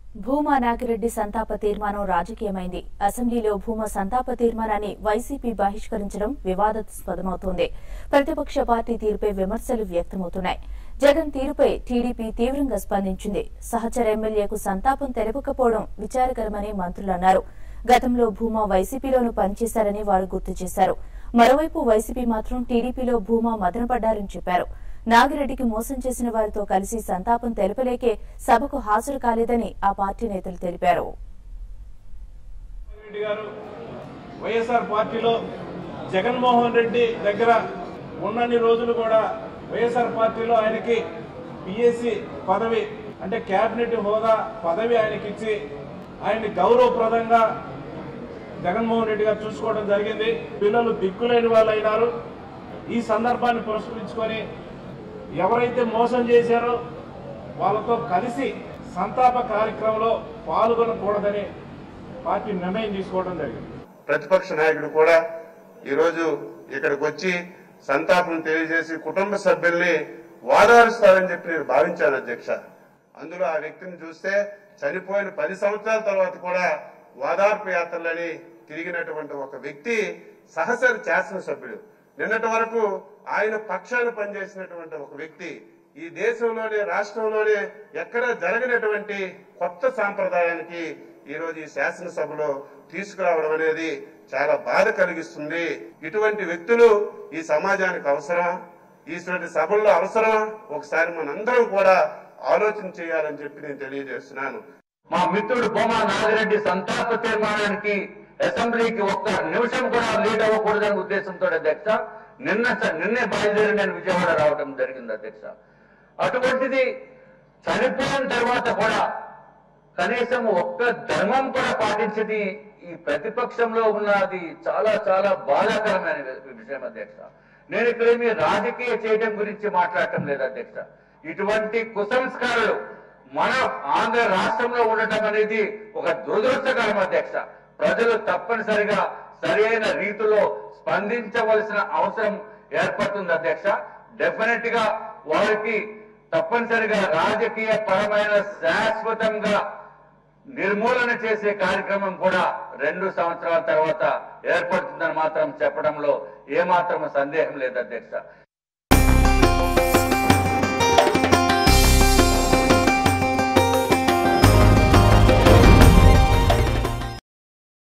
భూమా నాగిరెడ్డి సంతాప తీర్మానం రాజకీయమైంది అసెంబ్లీలో భూమా సంతాప తీర్మానాన్ని వైసీపీ బహిష్కరించడం వివాదాస్పదమవుతోంది ప్రతిపక్ష పార్టీ తీరుపై విమర్శలు వ్యక్తమవుతున్నాయి జగన్ తీరుపై టీడీపీ తీవ్రంగా స్పందించింది సహచర ఎమ్మెల్యేకు సంతాపం తెలపకపోవడం విచారకరమని మంత్రులు అన్నారు గతంలో భూమా వైసీపీలోనూ పనిచేశారని వారు గుర్తు చేశారు మరోవైపు వైసీపీ మాత్రం టీడీపీలో భూమా మదనపడ్డారని చెప్పారు నాగిరెడ్డికి మోసం చేసిన వారితో కలిసి సంతాపం తెలపలేకే సభకు హాజరు కాలేదని ఆ పార్టీ నేతలు తెలిపారు రెడ్డి గారు వైఎస్ఆర్ పార్టీలో జగన్మోహన్ రెడ్డి దగ్గర ఉన్నన్ని రోజులు కూడా వైఎస్ఆర్ పార్టీలో ఆయనకి పిఎస్సి పదవి అంటే కేబినెట్ హోదా పదవి ఆయనకి ఇచ్చి ఆయన్ని గౌరవప్రదంగా జగన్మోహన్ రెడ్డి గారు చూసుకోవడం జరిగింది పిల్లలు దిక్కులేని వాళ్ళు అయినారు ఈ సందర్భాన్ని పురస్కరించుకొని ఎవరైతే మోసం చేశారో వాళ్ళతో కలిసి సంతాప కార్యక్రమంలో పాల్గొనకూడదని పార్టీ నిర్ణయం తీసుకోవడం జరిగింది ప్రతిపక్ష నాయకుడు కూడా ఈరోజు ఇక్కడికి వచ్చి సంతాపం తెలియజేసి కుటుంబ సభ్యుల్ని ఓదారుస్తారని చెప్పి నేను భావించాను అధ్యక్ష అందులో ఆ వ్యక్తిని చూస్తే చనిపోయిన పది సంవత్సరాల తర్వాత కూడా ఓదార్పు యాత్రలని తిరిగినటువంటి ఒక వ్యక్తి సహచర శాసనసభ్యుడు నిన్నటి వరకు ఆయన పక్షాన పనిచేసినటువంటి ఒక వ్యక్తి ఈ దేశంలోనే రాష్ట్రంలోనే ఎక్కడ జరగనటువంటి కొత్త సాంప్రదాయానికి ఈ రోజు ఈ శాసనసభలో తీసుకురావడం అనేది చాలా బాధ కలిగిస్తుంది ఇటువంటి వ్యక్తులు ఈ సమాజానికి అవసరం ఇటువంటి సభల్లో అవసరం ఒకసారి మనందరం కూడా ఆలోచన చేయాలని చెప్పి నేను తెలియజేస్తున్నాను మా మిత్రుడు బొమ్మ నాగిరెడ్డి సంతాప తీర్మానానికి అసెంబ్లీకి ఒక్క నిమిషం కూడా లీడ్ అవ్వకూడదనే ఉద్దేశంతో అధ్యక్ష నిన్న స- నిన్నే బయలుదేరి నేను విజయవాడ రావడం జరిగింది అధ్యక్ష అటువంటిది చనిపోయిన తర్వాత కూడా కనీసం ఒక్క ధర్మం కూడా పాటించది ఈ ప్రతిపక్షంలో ఉన్నది చాలా చాలా బాధాకరమైన విషయం అధ్యక్ష నేను ఇక్కడ ఏమి రాజకీయ చేయడం గురించి మాట్లాడటం లేదు అధ్యక్ష ఇటువంటి కుసంస్కారాలు మన ఆంధ్ర రాష్ట్రంలో ఉండటం అనేది ఒక దురదృష్టకరం అధ్యక్ష ప్రజలు తప్పనిసరిగా సరైన రీతిలో స్పందించవలసిన అవసరం ఏర్పడుతుంది అధ్యక్ష డెఫినెట్ గా వారికి తప్పనిసరిగా రాజకీయ పరమైన శాశ్వతంగా నిర్మూలన చేసే కార్యక్రమం కూడా రెండు సంవత్సరాల తర్వాత ఏర్పడుతుందని మాత్రం చెప్పడంలో ఏమాత్రం సందేహం లేదు అధ్యక్ష